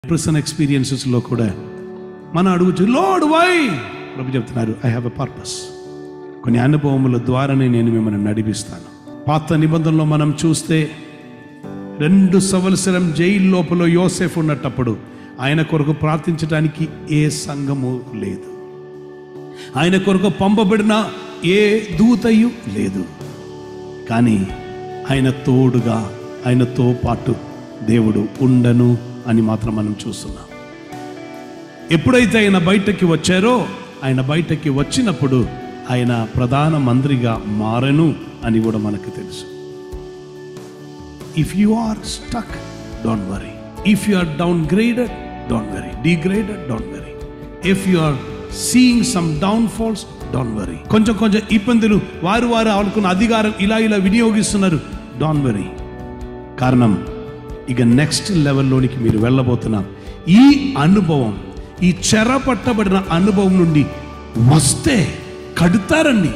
Prison ఎక్స్పీరియన్సెస్లో కూడా మన అడుగుచు load why ప్రభు చెప్తున్నారు ఐ హ్యావ్ ఎ పర్పస్ కొన్ని అనుభవముల ద్వారానే నేను మిమ్మల్ని నడిపిస్తాను పాత నిబంధనలో మనం చూస్తే రెండు సంవత్సరం జైలు లోపల యోసెఫ్ ఉన్నటప్పుడు ఆయన కొరకు ప్రార్థించడానికి ఏ సంఘము లేదు ఆయన కొరకు పంపబడిన ఏ దూతయు లేదు కానీ ఆయన తోడుగా ఆయనతో పాటు దేవుడు ఉండను అని మాత్రం మనం చూస్తున్నాం ఎప్పుడైతే ఆయన బయటకి వచ్చారో ఆయన బయటకి వచ్చినప్పుడు ఆయన ప్రధాన మంత్రిగా మారను అని కూడా మనకు తెలుసు if you are stuck don't worry if you are downgraded don't worry degraded don't worry if you are seeing some downfalls don't worry కొంచెం కొంచెం ఇబ్బందులు వారు వారు అనుకున్న అధికారం ఇలా ఇలా వినియోగిస్తున్నారు డోంట్ వరీ కారణం ఇక నెక్స్ట్ లెవెల్లోనికి మీరు వెళ్ళబోతున్నాం ఈ అనుభవం ఈ చెర పట్టబడిన అనుభవం నుండి వస్తే కడుతారండి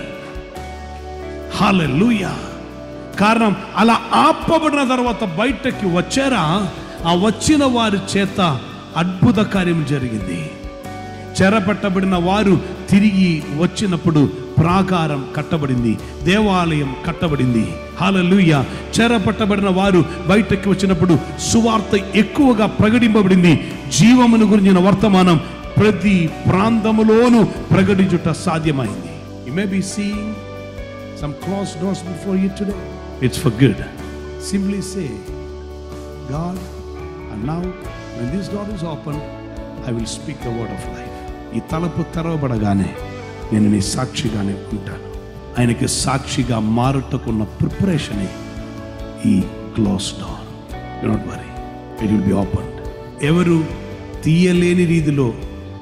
హాలూయా కారణం అలా ఆపబడిన తర్వాత బయటకి వచ్చారా ఆ వచ్చిన వారి చేత అద్భుత కార్యం జరిగింది చెరపట్టబడిన వారు తిరిగి వచ్చినప్పుడు ప్రాకారం కట్టబడింది దేవాలయం కట్టబడింది హాలలుయ చెరపట్టబడిన వారు బయటకి వచ్చినప్పుడు సువార్త ఎక్కువగా ప్రకటింపబడింది జీవమును గురించిన వర్తమానం ప్రతి ప్రాంతములోనూ ప్రకటించుట సాధ్యమైంది you may be seeing some closed doors before you today. It's for good. Simply say, God, and now when this door is open, I will speak the word of life. ఈ తలుపు తెరవబడగానే నేను నీ సాక్షిగానే ఉంటాను ఆయనకి సాక్షిగా మారుటకున్న ప్రిపరేషనే ఈ close door don't worry it will be open ఎవరు తీయలేని రీతిలో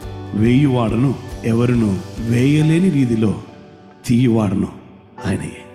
వేయువాడను ఎవరును వేయలేని రీతిలో తీయువాడను ఆయనయే